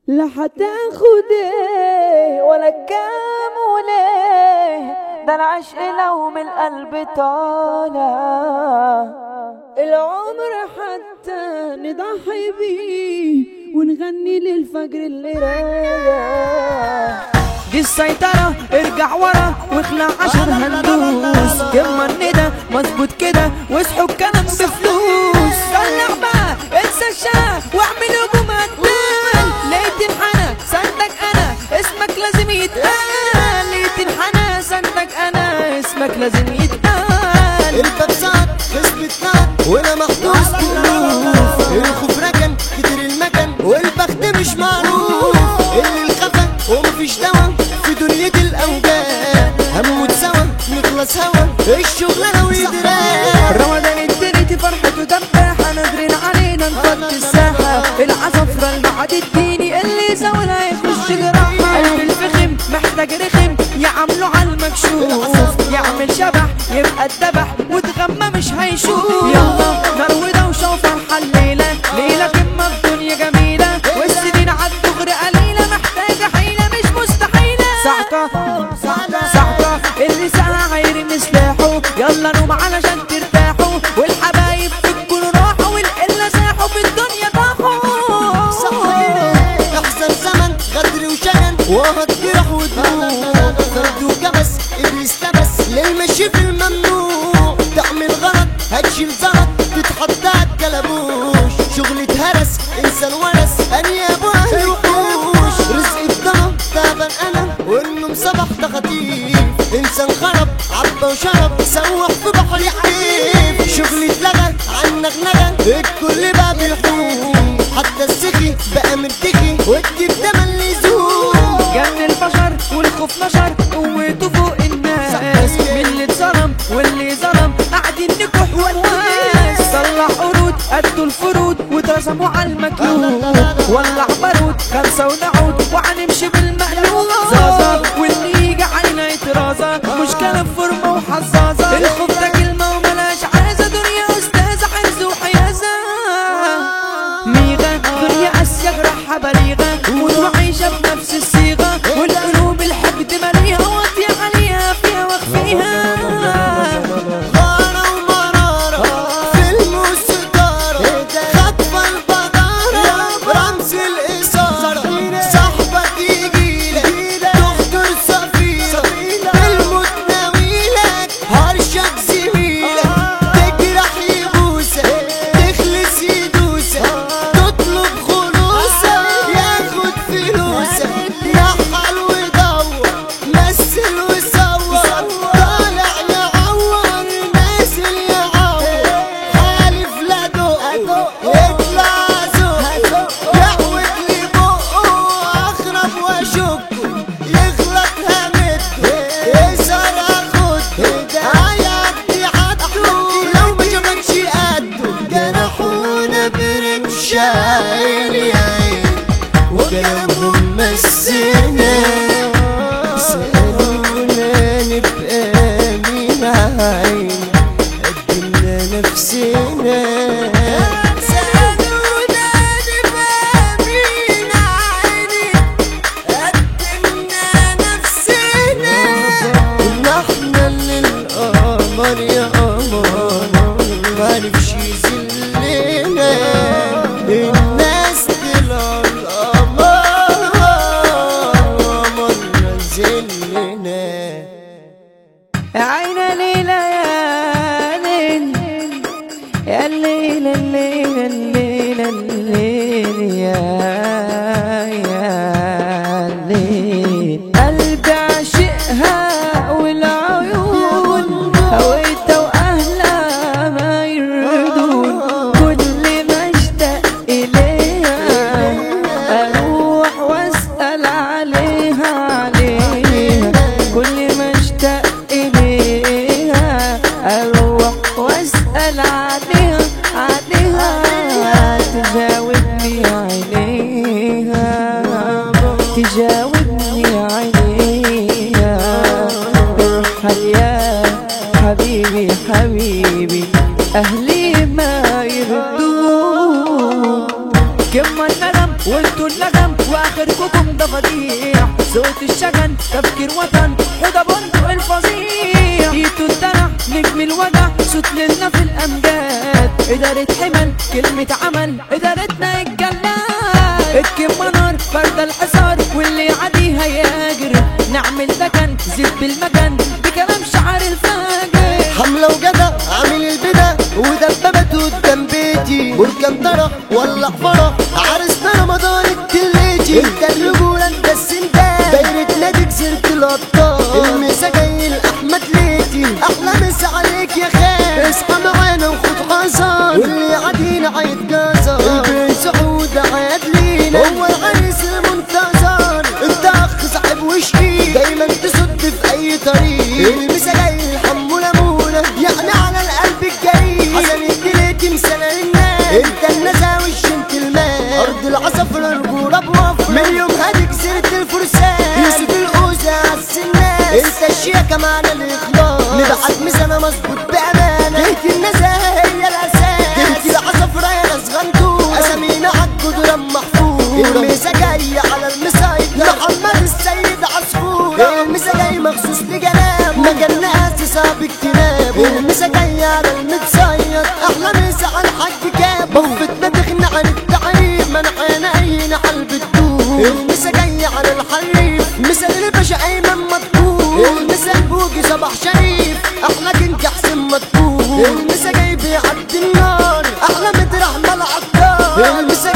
لا هتاخد ايه ولا كام وليه ده العشق لو من القلب طالع العمر حتى نضحي بيه ونغني للفجر اللي رايح دي السيطرة ارجع ورا واخلع عشان هندوس يما الندى مظبوط كده واصحوا الكلام بفلوس طلع بقى انسى الشقة واعمل هجوم هتنال لقيت الحنا سندك انا اسمك لازم يتقال لقيت الحنا سندك انا اسمك لازم يتقال انت بسعد خصم اتنعد وانا محبوس كروف الخوف ركن كتير المكان والبخت مش معروف اللي الخفا ومفيش دوا في دنيا الاوجاع هموت سوا نخلص هوا الشغلانه ويدراك رمضان الدنيا فرحته دباحة نادرين علينا نفض الساحة العصفرة المعاد الديني اللي زولها يخش جراحة قلب الفخم محتاج رخم يعملوا على المكشوف يعمل شبح يبقى اتذبح وتغمى مش هيشوف يلا نار ودوشة وفرحة الليلة ليلة قمة في دنيا جميلة والسنين عالدغري قليلة محتاجة حيلة مش مستحيلة صعقة صعقة اللي ساعة هيرمي سلاحه يلا نوم علشان ترتاحوا والحبايب تكونوا راحوا والقلة ساحوا في الدنيا طاحوا احسن زمن غدر وشجن وهد جرح ودموع فرد وكبس ابليس تبس للمشي في الممنوع تعمل غلط هتشيل زلط تتحط على الكلبوش شغل اتهرس انسان ورث انياب واهل وحوش رزق الضرب تعبان انا والنوم صبح ده خطيف انسان خرب عبى وشرب سوح في بحر يحيف شغل اتلغى عن نغنغه الكل بقى بيحوم حتى السخي بقى مرتخي والدي بتمن لزوم جن البشر والخوف نشر قوته فوق الناس من اللي اتظلم واللي ظلم قاعدين نكح والناس طلع قرود قدوا الفرود واترسموا على المكلوب ولع بارود خمسة ونعود وهنمشي بالمقلوب زازا واللي يجي علينا يترازا مشكلة في فورمة وحزازة الخوف ده كلمة وملاش عايزة دنيا أستاذة حرز وحيازة ميغة دنيا اسيا جرحها بليغة وعايشة بنفس الصيغة والقلوب الحقد مليها واطية عليها فيها واخفيها غارة ومرارة فيلم وستارة خطفة البدارة رمز الإثارة صاحبك يجيلك دكتور سفيرة الموت ناويلك هرشك زميلك تجرح يبوسك تخلص يدوسك تطلب خلوصك ياخد فلوسك نحل ودور مثل وصور طالع يعور نازل يعور حالف لا دق يطلع زق يحوك لي بقه اخرب واشكه يغلط همده يسهر اخده هيعدي حده لو ما شافكش قده جرحونا برمشايل يا عين وكلامهم مسنا سألونا نبقى مين عين قدمنا نفسنا سألونا نبقى مين عين قدمنا نفسنا كنا احنا اللي القمر يا قمر معرفش يذلنا الناس طلعوا القمر لغم واخركم ده فضيح صوت الشجن تفكير وطن حدا بندق الفظيع ايتو الدلع نجم الوجع صوت لنا في الامجاد ادارة حمل كلمة عمل ادارتنا الجلاد الكم نار فرد الحصار واللي عادي هيجري نعمل دكن زيت بالمكان بكلام شعر الفجر حملة وجدع عامل البدا ودببت قدام بيتي بركان طرح ولع فرح عرسنا رمضان التليجي انت الرجولة انت السندان دايرة نادي كسرت الابطال المسا جاي لاحمد ليتي احلى مسا عليك يا خال اصحى معانا وخد غزال واللي عادينا هيتجازر البيت سعود عاد لينا هو العريس المنتظر انت اخ صاحب وشقي دايما تصد في اي طريق المسا جاي الحمو لمونة يعني على القلب الجريء حسن الدليتي مسنة للناس انت النزا والجنتلمان ارض العصفرة الرجولة بوفر من يوم هادي كسرت الفرسان يوسف الأوزة عالسناس انت الشيكة معنا الاخلاص نبعت ميزانة مظبوط بأمانة جهة النزاهة هي الأساس جهة العصفرة يا ناس غندور أسامينا عالجدران محفوظ الميزة جاية على المسيطر محمد السيد عصفور الميزة جاي مخصوص لجناب مجال أسس باجتناب الميزة جاية على المتصيد أحلى ميزة على الحاج كاب بفتنا تغنى عن التعريف منعنا أي نحل بتدور الميزة جاية على الحريف مثل الباشا أيمن مطبوع المثل بوجي صباح شريف أحلى كنك حسين مطبوع المسا جاي بيعدي النار أحلى مدرح ملعب دار المسا